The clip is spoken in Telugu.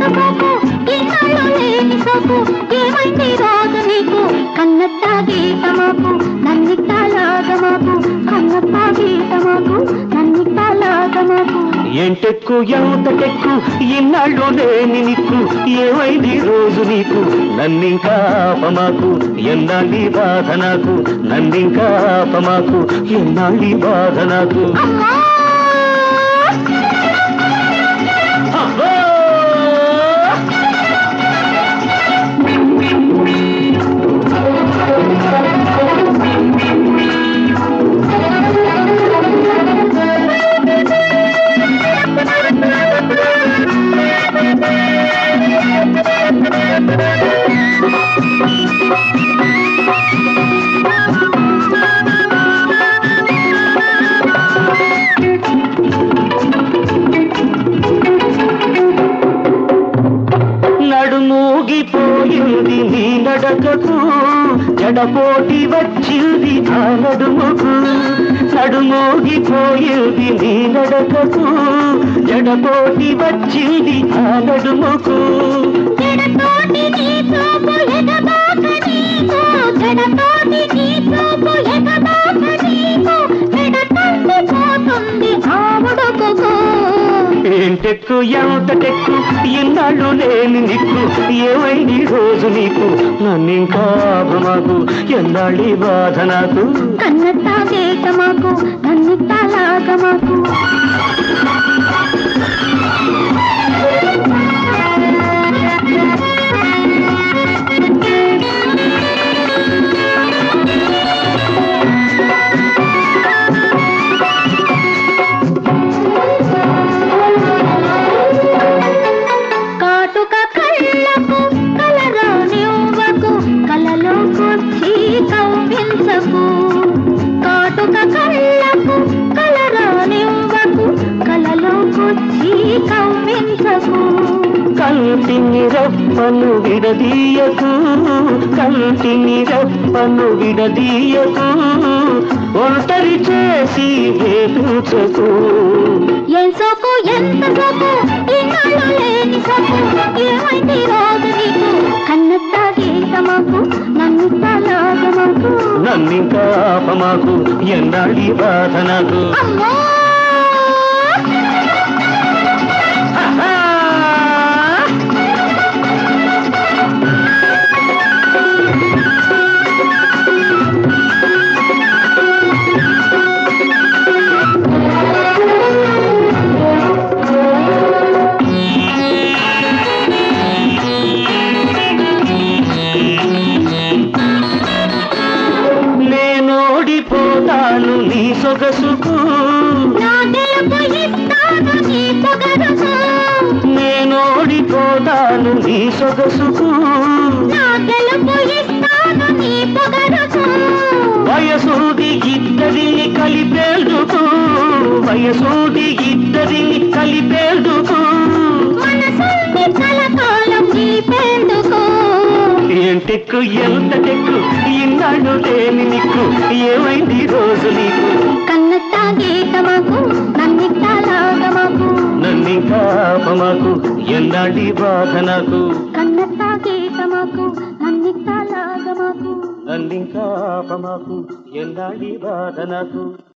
సోకు ఇన్నాళ్ళు లేని సోకు ఏమైంది రోజు నీకు కన్నట్ట గీత మాకు నన్నిట్ట లాగ మాకు కన్నట్ట గీత మాకు నన్నిట్ట లాగ మాకు ఎంటెక్కు ఎంతకెక్కు ఇన్నాళ్ళు లేని నిక్కు ఏమైంది రోజు నీకు నన్నింకా ఆపమాకు ఎన్నాళ్ళి బాధ నాకు నన్నింకా ఆపమాకు ఎన్నాళ్ళి బాధ నాకు అమ్మా అబ్బో! నడుమూగిపోయింది నీ నడకకు జడపోటి వచ్చింది ఆ నడుముకు నడుమూగిపోయింది నీ నడకకు జడపోటి వచ్చింది ఆ నడుముకు జడతోటి నీ చూపు ఎగబాక నీకు జడతోటి నీ చూపు ఎగబాక నీకు జడతంది పోతుంది ఆవుడుకు ఏంటెక్కు ఎంతటెక్కు ఇన్నాళ్ళు లేని నిక్కు ఏమైంది రోజు నీకు నన్నింకా మాకు ఎన్నాళ్ళి బాధ నాకు కన్నట్ట గేట మాకు నన్నిట్ట లాగ మాకు కాటుక కళ్ళకు కలరానివ్వకు కలలోకొచ్చి కవ్వించకు కాటుక కళ్ళకు కలరానివ్వకు కలలోకొచ్చి కవ్వించకు కంటిని రెప్పను విడదీయకు కంటిని రెప్పను విడదీయకు ఒంటరి చేసి వేపించకు ఏం సోకు ఎంత సోకు ఈనాడు లేని సోకు ఏమైంది రోజు నీకు కన్నట్ట గీత మాకు నన్నిట్ట లాగ మాకు నన్నింకా ఆపమాకు ఎన్నాళ్ళి బాధ నాకు అమ్మో ఆహా! నేనోడిపోతాను నీ సొగసుకు నా గెలుపు ఇస్తాను నీ పొగరుకు నేనోడిపోతాను నీ సొగసుకు నా గెలుపు ఇస్తాను నీ పొగరుకు వయసూది ఇద్దరిని కలిపేందుకు వయసూది ఇద్దరిని కలిపేందుకు మనసుంది కలకాలం నీపేందుకు ఏంటెక్కు ఎంత టెక్కు ఇన్నాళ్ళు లేని నిక్కు ఏమైంది రోజు నీకు కన్నట్ట గీత మాకు నన్నిట్ట లాగ మాకు నన్నింకా ఆపమాకు ఎన్నాళ్ళి బాధ నాకు కన్నట్ట గీత మాకు నన్నిట్ట లాగ మాకు నన్నింకా ఆపమాకు ఎన్నాళ్ళి బాధ నాకు